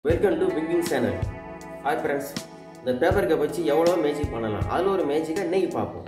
Welcome to pinking channel hi friends இந்த paper cup வச்சு எவ்வளோ மேஜிக் பண்ணலாம் அதில் ஒரு மேஜிக்கை இன்னைக்கு பார்ப்போம்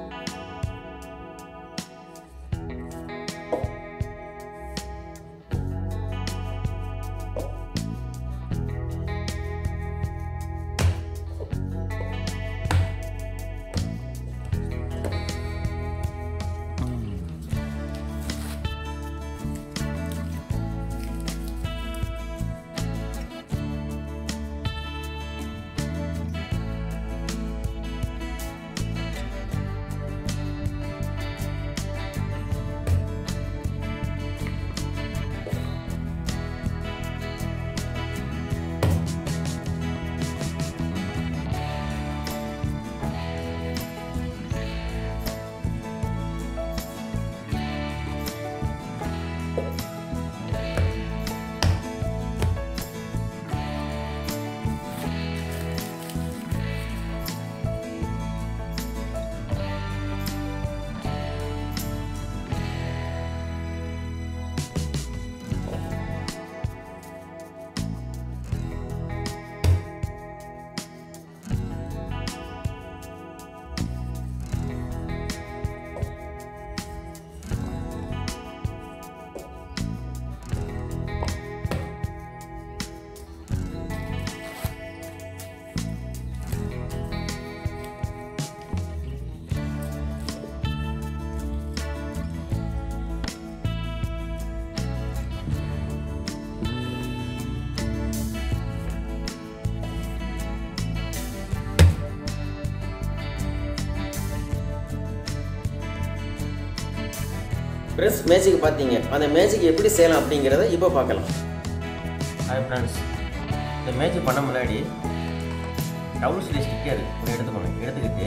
ஃப்ரெண்ட்ஸ் மேஜிக் பார்த்தீங்க அந்த மேஜிக் எப்படி செய்யலாம் அப்படிங்கிறத இப்போ பார்க்கலாம் ஹாய் ஃப்ரெண்ட்ஸ் இந்த மேஜிக் பண்ண முன்னாடி டவுன் ஸ்லீவ் ஸ்டிக்கர் ஒன்று எடுத்துக்கணும் எடுத்துக்கிட்டு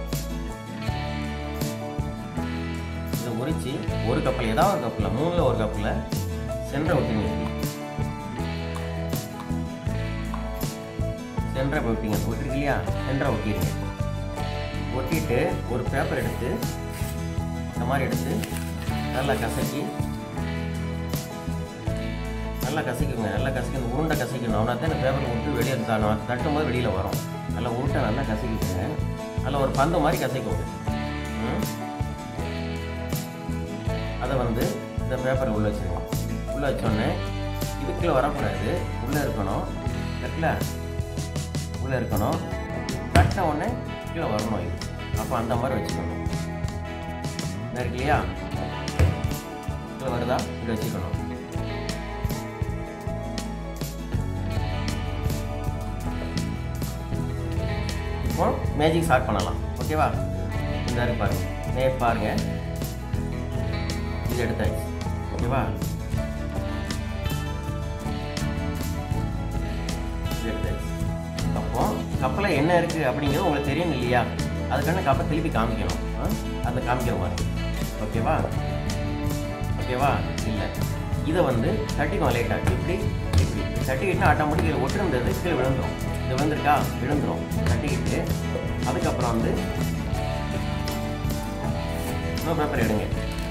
இதை உரிச்சு ஒரு கப்பில் ஏதாவது ஒரு கப்பில் மூணில் ஒரு கப்பில் சென்டரை ஒட்டிங்க சென்டரை வைப்பீங்க ஒட்டிருக்கு இல்லையா சென்டரை ஒட்டிடுங்க ஒட்டிட்டு ஒரு பேப்பர் எடுத்து இந்த மாதிரி எடுத்து நல்லா கசக்கி நல்லா கசக்கிங்க நல்லா கசக்கி இந்த உருண்டை கசக்கணும் அவனா தான் இந்த பேப்பர் விட்டு வெளியே தரணும் தட்டும் போது வெளியில் வரும் நல்லா உருட்டை நல்லா கசக்கிக்கோங்க நல்லா ஒரு பந்து மாதிரி கசக்கிக்கோங்க ம்? அதை வந்து இந்த பேப்பர் உள்ளே வச்சுருங்க உள்ளே வச்சோடனே இதுக்குள்ளே வரக்கூடாது உள்ளே இருக்கணும் இருக்குல்ல உள்ளே இருக்கணும் கட்ட உடனே கீழே வரணும் இது அப்போ அந்த மாதிரி வச்சுக்கணும் இந்த இருக்கு இல்லையா கீழே வருதா இப்படி வச்சுக்கணும் இப்போ மேஜிக் ஸ்டார்ட் பண்ணலாம் ஓகேவா இந்த இருக்கு பாருங்க நே பாருங்க இது எடுத்தாச்சு ஓகேவா இது எடுத்தாச்சு அப்போ கப்பில் என்ன இருக்குது அப்படிங்கிறது உங்களுக்கு தெரியும் இல்லையா அதுக்கான கப்பை திருப்பி காமிக்கணும் ஆ? அதை காமிக்கிற மாதிரி ஓகேவா ஓகேவா இல்லை இதை வந்து தட்டிக்கும் லைட்டாக இப்படி இப்படி தட்டிக்கிட்டு ஆட்டோமேட்டிக் இதில் ஒட்டிருந்தது கீழே விழுந்துரும் இது விழுந்திருக்கா விழுந்துரும் தட்டிக்கிட்டு அதுக்கப்புறம் வந்து இன்னொரு பேப்பர் எடுங்க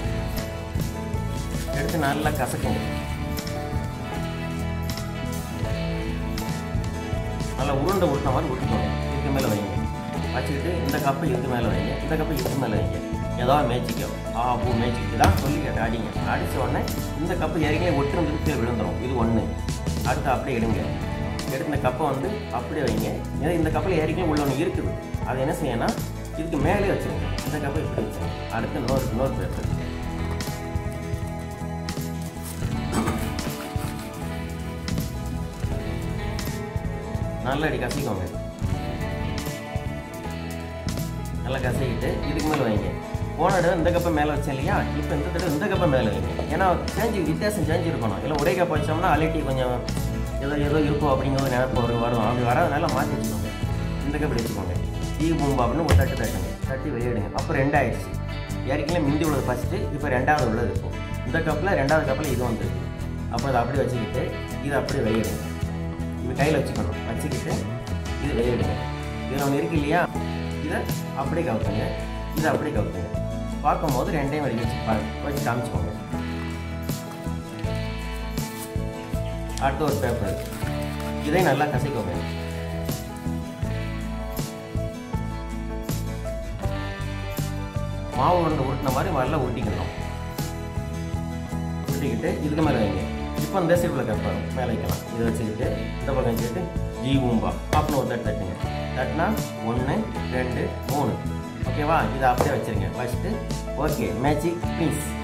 எடுத்து நல்லா கசக்குங்க நல்லா உருண்டை உருட்டின மாதிரி உருட்டிக்கோங்க இதுக்கு மேலே வைங்க வச்சுக்கிட்டு இந்த கப்பை இதுக்கு மேலே வைங்க இந்த கப்பை இதுக்கு மேலே வைங்க ஏதாவது மேய்ச்சிக்கும் ஆ பூ மேய்ச்சிக்கு தான் சொல்லி அடிங்க அடித்த உடனே இந்த கப்பு இறங்கி ஒட்டு கீழே விழுந்துடும் இது ஒன்று அடுத்து அப்படியே எடுங்க எடுத்து இந்த கப்பை வந்து அப்படியே வைங்க ஏன்னா இந்த கப்பில் இறங்கி உள்ள ஒன்று இருக்குது அதை என்ன செய்யணும்னா இதுக்கு மேலே வச்சுருங்க இந்த கப்பை இப்படி வச்சுருங்க அடுத்து இன்னொரு இன்னொரு பேப்பர் நல்லா அடி கசிக்கோங்க நல்லா கசக்கிட்டு இதுக்கு மேலே வைங்க போன தடவை இந்த கப்பை மேலே வச்சேன் இல்லையா இப்போ இந்த தடவை இந்த கப்பை மேலே வைங்க ஏன்னா சேஞ்சு வித்தியாசம் சேஞ்சு இருக்கணும் இல்லை ஒரே கப்பை வச்சோம்னா அலட்டி கொஞ்சம் ஏதோ ஏதோ இருக்கும் அப்படிங்கிற நினைப்பு வரும் வரும் அப்படி வராதனால மாற்றி வச்சுக்கோங்க இந்த கப்பை வச்சுக்கோங்க டீ பூம்பு அப்படின்னு ஒரு தட்டு தட்டுங்க தட்டி வெளியிடுங்க அப்போ ரெண்டாயிடுச்சு ஏற்கனவே மிந்தி உள்ளது ஃபஸ்ட்டு இப்போ ரெண்டாவது உள்ளது இருக்கும் இந்த கப்பில் ரெண்டாவது கப்பில் இது வந்துருக்கு அப்போ அதை அப்படியே வச்சுக்கிட்டு இதை அப்படியே வெளியிடுங்க இது கையில் வச்சுக்கணும் வச்சுக்கிட்டு இது வெளியிடுங்க இதில் ஒன்று இருக்கு இல்லையா இதை அப்படியே கவுத்துங்க இதை அப்படியே கவுத்துங்க பார்க்கும்போது ரெண்டையும் வெளியே வச்சு பாருங்க வச்சு காமிச்சுக்கோங்க அடுத்து ஒரு பேப்பர் இதை நல்லா கசைக்கோங்க மாவு உருண்டை உருட்டின மாதிரி நல்லா உருட்டிக்கணும் உருட்டிக்கிட்டு இதுக்கு மேலே வைங்க இப்போ இந்த சைடில் கப்பம் மேலே வைக்கலாம் இதை வச்சுக்கிட்டு இந்த பக்கம் வச்சுக்கிட்டு ஜி ஊம்பா அப்படின்னு ஒரு தட்டு தட்டுங்க தட்டினா ஒன்று ரெண்டு மூணு ஓகேவா இதை அப்படியே வச்சுருங்க ஃபஸ்ட்டு ஓகே மேஜிக் ப்ளீஸ்